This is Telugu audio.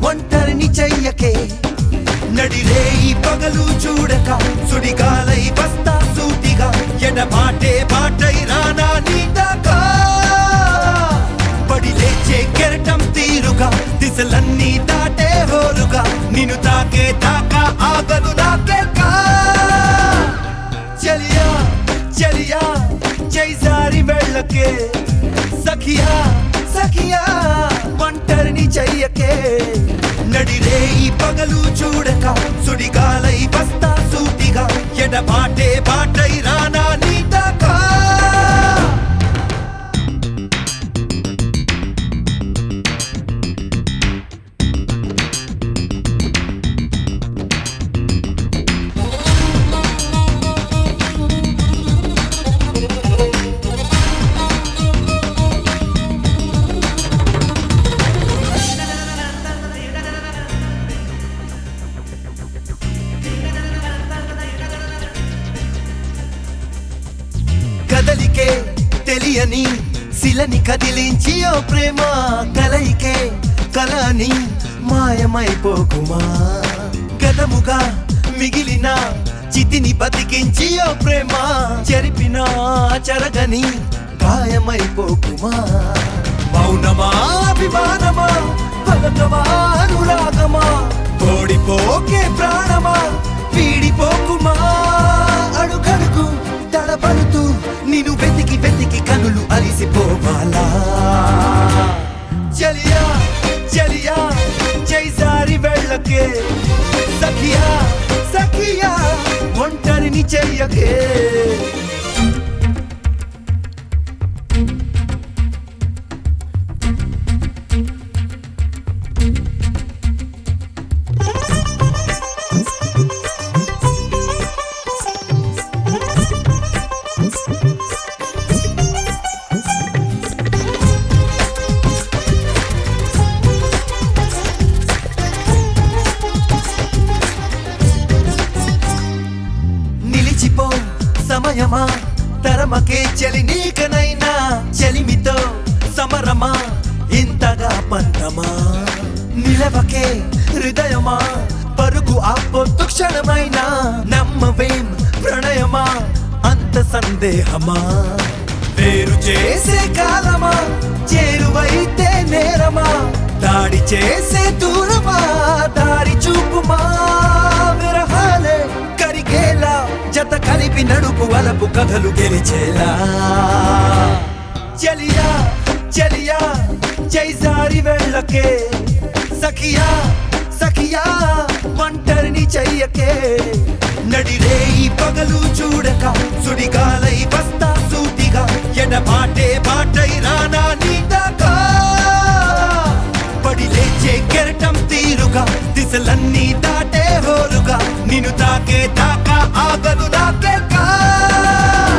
ఒంటరిని చెయ్యకే నడిరే ఈ పగలు చూడక సుడిగాలై వస్తా సూటిగా ఎడబాటే బాటై రానా నీ దాకా పడి లేచే కెరటం తీరుగా దిశలన్నీ దాటే హోరుగా నిన్ను తాకే తాకా ఆగదు నాకే కా చలియా చలియా జైసారి వెళ్ళకే సఖియా సఖియా ఒంటరిని చెయ్యకే నడిరే ఈ పగలు చూడక సుడిగాలై వస్తా సూటిగా ఎడబాటే బాటై రానా నీ దాకా కదలికే తెలియని శిలని కదిలించి ఓ ప్రేమ కలయికే కలని మాయమైపోకుమా గతముగా మిగిలిన చితిని బతికించి ఓ ప్రేమ చెరిపిన చెరగని గాయమైపోకుమా మౌనమా అభిమానమా పలకమా అనురాగమా ఓడిపోకే ప్రాణమా వీడిపోకుమా అడుగడుగు తడబడుతూ నిన్ను వెతికి వెతికి కనులు అలిసిపోవాలా చలియా చలియా జైసారి వెళ్ళకే సఖియా సఖియా ఒంటరిని చెయ్యకే నిలిచిపో సమయమా తరమకే చలి నీకనైనా చలిమితో సమరమా ఇంతగా పంతమా నిలవకే హృదయమా పరుగు ఆపొద్దు క్షణమైనా నమ్మవేం ప్రణయమా అంత సందేహమా వేరు చేసే కాలమా చేరువైతే నేరమా దాడి చేసే దూరమా దారి చూపుమా విరహాలే కరిగేలా జత కలిపి నడుపు వలపు కథలు గెలిచేలా చలియా చలియా జైసారి వెళ్ళకే సఖియా సఖియా ఒంటరిని చెయ్యకే నడిరే ఈ పగలు చూడక సుడిగాలై వస్తా సూటిగా ఎడబాటే బాటై రానా నీ దాకా పడి లేచే కెరటం తీరుగా దిశలన్నీ దాటే హోరుగా నిన్ను తాకే తాకా ఆగదు నాకే కా